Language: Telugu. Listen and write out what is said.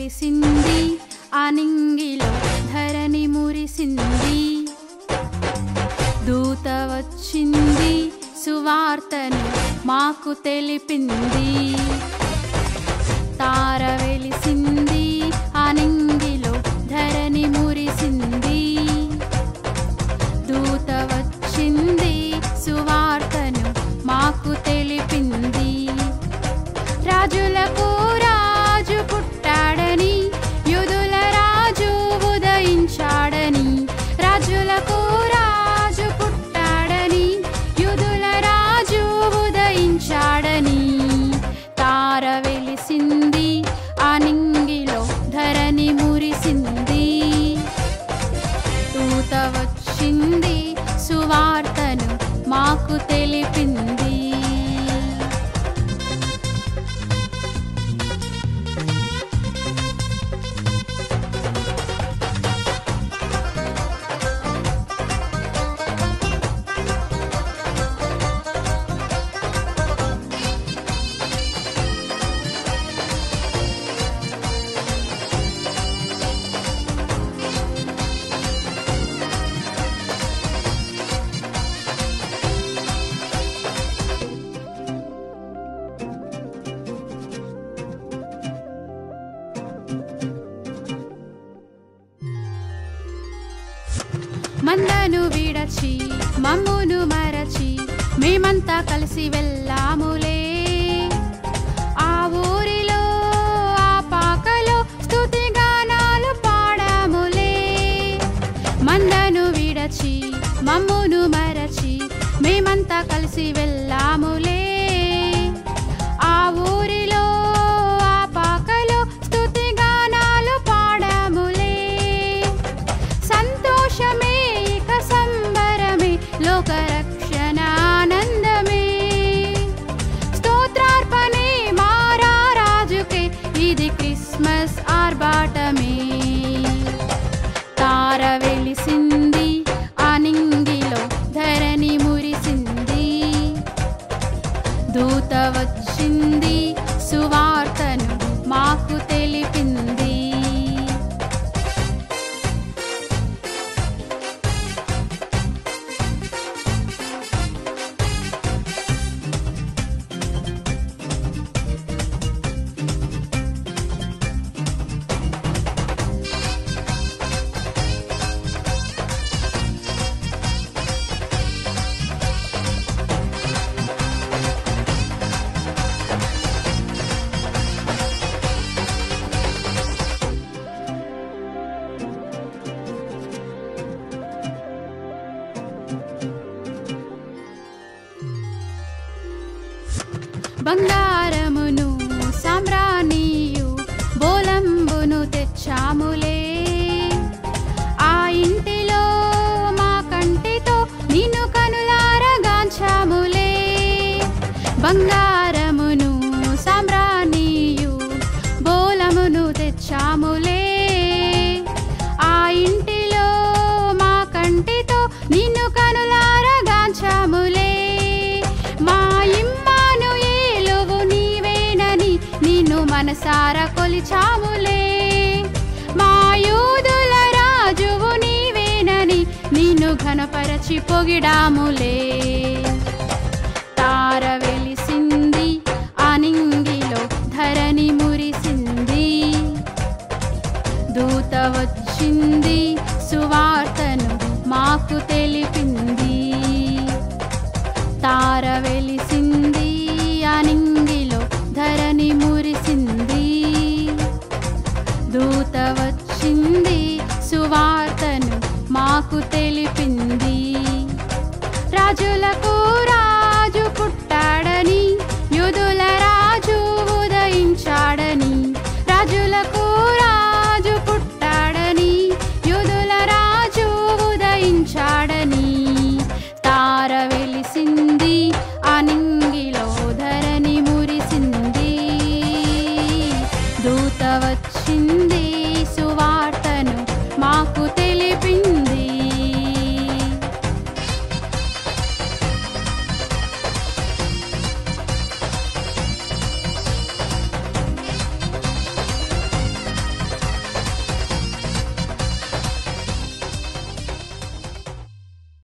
వెలిసింది అనింగిలో ధరణి మురిసింది దూత వచ్చింది సువార్తను మాకు తెలిపింది తార వెలిసింది అనింగిలో ధరణి మురిసింది దూత వచ్చింది సువార్తను మాకు తెలిపింది రాజులకు రాజు పుట్టాడని యుదుల రాజు ఉదయించాడని రాజులకు రాజు పుట్టాడని యుదుల రాజు ఉదయించాడని తార వెలిసింది అనింగిలో ధరణి మురిసింది దూత వచ్చింది సువార్తను మాకు తెలిపింది మందను విడచి మమ్మును మరచి మేమంతా కలిసి వెళ్ళాములే ఆ ఊరిలో ఆ పాకలో స్తుతి గానాలు పాడాములే మందను విడచి మమ్మును మరచి మేమంతా కలిసి వెళ్ళాములే ఆ ఊరిలో ఆ పాకలో స్తుతి గానాలు పాడాములే సంతోషమే ఇక సంబరమే లోకరక్షణ ఆనందమే స్తోత్రార్పణే మారా రాజుకే ఇది క్రిస్మస్ ఆర్భాటమే తార వెలిసింది అనింగిలో ధరణి మురిసింది దూత వచ్చింది సువార్తను మాకు తెలిపింది బంగారమును సామ్రాణియు బోలంబును తెచ్చాములే ఆ ఇంటిలో మా కంటితో నిన్ను కనులారగాంచాములే బంగారమును సామ్రాణియు బోలమును తెచ్చాములే ఆ ఇంటిలో మా కంటితో నిన్ను కనులారగాంచాములే మా ఇమ్మాను ఏలువు నీవేనని నిన్ను మనసారా కొలిచాములే మా యూదుల రాజువు నీవేనని నిన్ను ఘనపరచి పొగిడాములే తార వెలిసింది అనింగిలో ధరణి మురిసింది దూత వచ్చింది సువార్తను మాకు తెలిపింది తార వెలిసింది అనింగిలో ధరణి మురిసింది దూత వచ్చింది సువార్తను మాకు తెలిపింది రాజులకు రాజు పుట్టాడని యుదుల రా